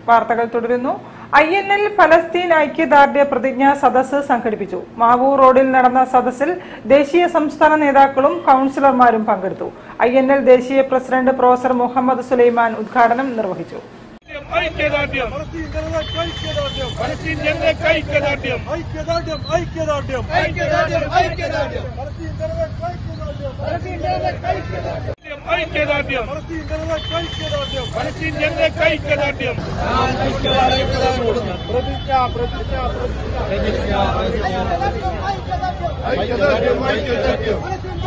വാർത്തകൾ തുടരുന്നു I N L ഫലസ്തീൻ ഐക്യദാർഢ്യ പ്രതിജ്ഞാ സദസ്സ് സംഘടിപ്പിച്ചു മാവൂർ റോഡിൽ നടന്ന സദസ്സിൽ ദേശീയ സംസ്ഥാന നേതാക്കളും കൌൺസിലർമാരും പങ്കെടുത്തു ഐ എൻ എൽ ദേശീയ പ്രസിഡന്റ് പ്രൊഫസർ മുഹമ്മദ് സുലൈമാൻ ഉദ്ഘാടനം നിർവഹിച്ചു ഐക്യദാർഢ്യം പലസ്തീൻ ജനതയ്ക്ക് ഐക്യദാർഢ്യം പലസ്തീൻ ജനതയ്ക്ക് ഐക്യദാർഢ്യം ഐക്യദാർഢ്യം ഐക്യദാർഢ്യം പലസ്തീൻ ജനതയ്ക്ക് ഐക്യദാർഢ്യം ഐക്യദാർഢ്യം പലസ്തീൻ ജനതയ്ക്ക് ഐക്യദാർഢ്യം പലസ്തീൻ ജനതയ്ക്ക് ഐക്യദാർഢ്യം പ്രതിജ്ഞ പ്രതിജ്ഞ പ്രതിജ്ഞ ഐക്യദാർഢ്യം ഐക്യദാർഢ്യം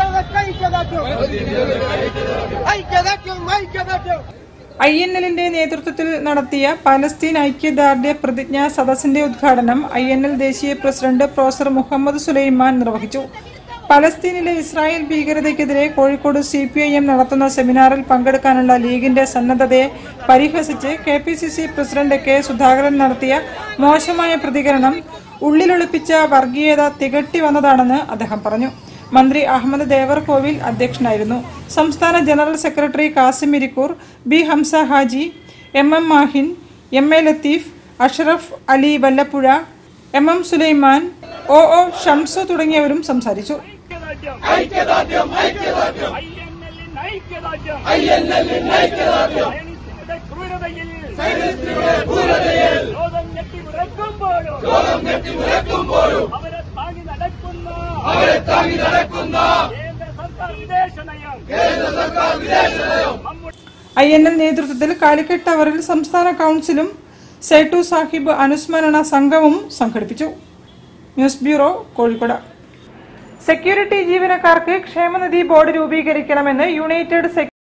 ഐക്യദാർഢ്യം ഐക്യദാർഢ്യം ഐ എൻ എല്ലിന്റെ നേതൃത്വത്തിൽ നടത്തിയ പലസ്തീൻ ഐക്യദാർഢ്യ പ്രതിജ്ഞാ സദസ്സിന്റെ ഉദ്ഘാടനം ഐ എൻ എൽ ദേശീയ പ്രസിഡന്റ് പ്രൊഫസർ മുഹമ്മദ് സുലൈമാൻ നിർവഹിച്ചു പലസ്തീനിലെ ഇസ്രായേൽ ഭീകരതയ്ക്കെതിരെ Kozhikode C P I M നടത്തുന്ന സെമിനാറിൽ പങ്കെടുക്കാനുള്ള ലീഗിന്റെ സന്നദ്ധതയെ പരിഹസിച്ച് K P C C president K Sudhakaran നടത്തിയ മോശമായ പ്രതികരണം ഉള്ളിലൊളിപ്പിച്ച വർഗീയത തികട്ടി വന്നതാണെന്ന് അദ്ദേഹം പറഞ്ഞു മന്ത്രി അഹമ്മദ് ദേവർകോവിൽ അധ്യക്ഷനായിരുന്നു സംസ്ഥാന general secretary Kasim Irikkur B Hamsa Haji M M Mahin M A Latheef Ashraf Ali Vallappuzha M M Sulaiman O O Shamsu തുടങ്ങിയവരും സംസാരിച്ചു ഐക്യദാർഢ്യം ഐക്യദാർഢ്യം ഐക്യദാർഢ്യം ഐക്യദാർഢ്യം ഐക്യദാർഢ്യം ക്രൂരതയിൽ ക്രൂരതയിൽ ലോകം ഞെട്ടി വിറക്കുമ്പോഴും ലോകം ഞെട്ടി വിറക്കുമ്പോഴും അവരെ താങ്ങി നടക്കുന്ന അവരെ താങ്ങി നടക്കുന്ന കേന്ദ്ര സർക്കാർ വിദേശ നയം കേന്ദ്ര സർക്കാർ വിദേശ നയം നമ്മുടെ ഐ എൻ എൽ നേതൃത്വത്തിൽ കാലിക്കറ്റ് ടവറിൽ സംസ്ഥാന കൗൺസിലും സേട്ടു സാഹിബ് അനുസ്മരണ സംഘവും സംഘടിപ്പിച്ചു ന്യൂസ് ബ്യൂറോ കോഴിക്കോട് സെക്യൂരിറ്റി ജീവനക്കാർക്ക് ക്ഷേമനിധി ബോർഡ് രൂപീകരിക്കണമെന്ന് യുണൈറ്റഡ്